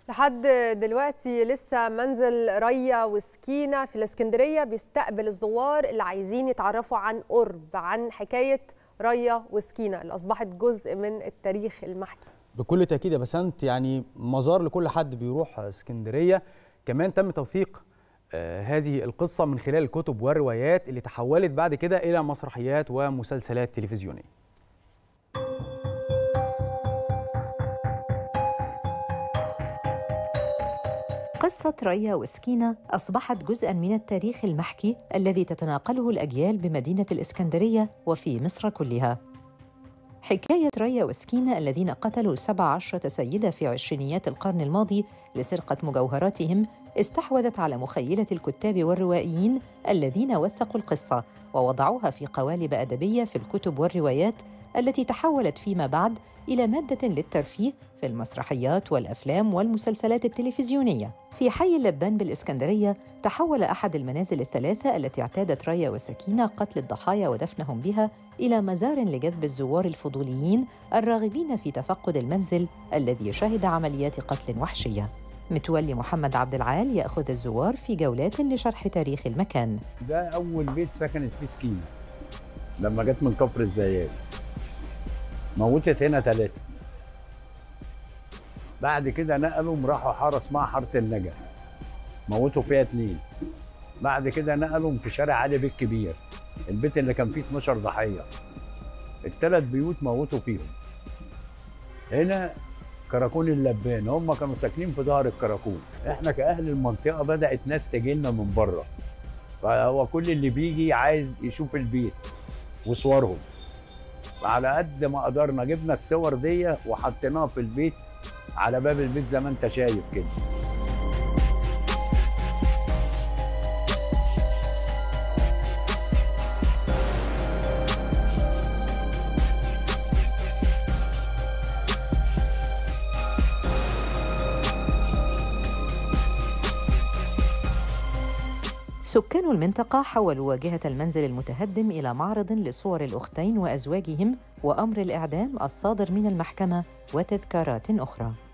لحد دلوقتي لسه منزل ريا وسكينة في الاسكندرية بيستقبل الزوار اللي عايزين يتعرفوا عن قرب عن حكاية ريا وسكينة اللي أصبحت جزء من التاريخ المحكي بكل تاكيد يا بسنت يعني مزار لكل حد بيروح اسكندريه كمان تم توثيق آه هذه القصه من خلال الكتب والروايات اللي تحولت بعد كده الى مسرحيات ومسلسلات تلفزيونيه قصة ريا وسكينة أصبحت جزءاً من التاريخ المحكي الذي تتناقله الأجيال بمدينة الإسكندرية وفي مصر كلها حكاية ريا وسكينة الذين قتلوا 17 سيدة في عشرينيات القرن الماضي لسرقة مجوهراتهم استحوذت على مخيلة الكتاب والروائيين الذين وثقوا القصة ووضعوها في قوالب أدبية في الكتب والروايات التي تحولت فيما بعد إلى مادة للترفيه في المسرحيات والأفلام والمسلسلات التلفزيونية. في حي اللبان بالإسكندرية تحول أحد المنازل الثلاثة التي اعتادت ريا وسكينة قتل الضحايا ودفنهم بها إلى مزار لجذب الزوار الفضوليين الراغبين في تفقد المنزل الذي شهد عمليات قتل وحشية. متولي محمد عبد العال يأخذ الزوار في جولات لشرح تاريخ المكان. ده أول بيت سكنت فيه سكينة لما جت من كفر الزيات. موتت هنا ثلاثة بعد كده نقلوا راحوا حارة اسمها حارة النجا موتوا فيها اتنين بعد كده نقلوا في شارع علي بيت كبير البيت اللي كان فيه 12 ضحية الثلاث بيوت موتوا فيهم هنا كراكون اللبان هم كانوا ساكنين في ظهر الكراكون احنا كأهل المنطقة بدأت ناس تجي لنا من بره فهو كل اللي بيجي عايز يشوف البيت وصورهم على قد ما قدرنا جبنا الصور دي وحطيناها في البيت على باب البيت زي ما انت شايف كده سكان المنطقة حولوا واجهة المنزل المتهدم إلى معرض لصور الأختين وأزواجهم وأمر الإعدام الصادر من المحكمة وتذكارات أخرى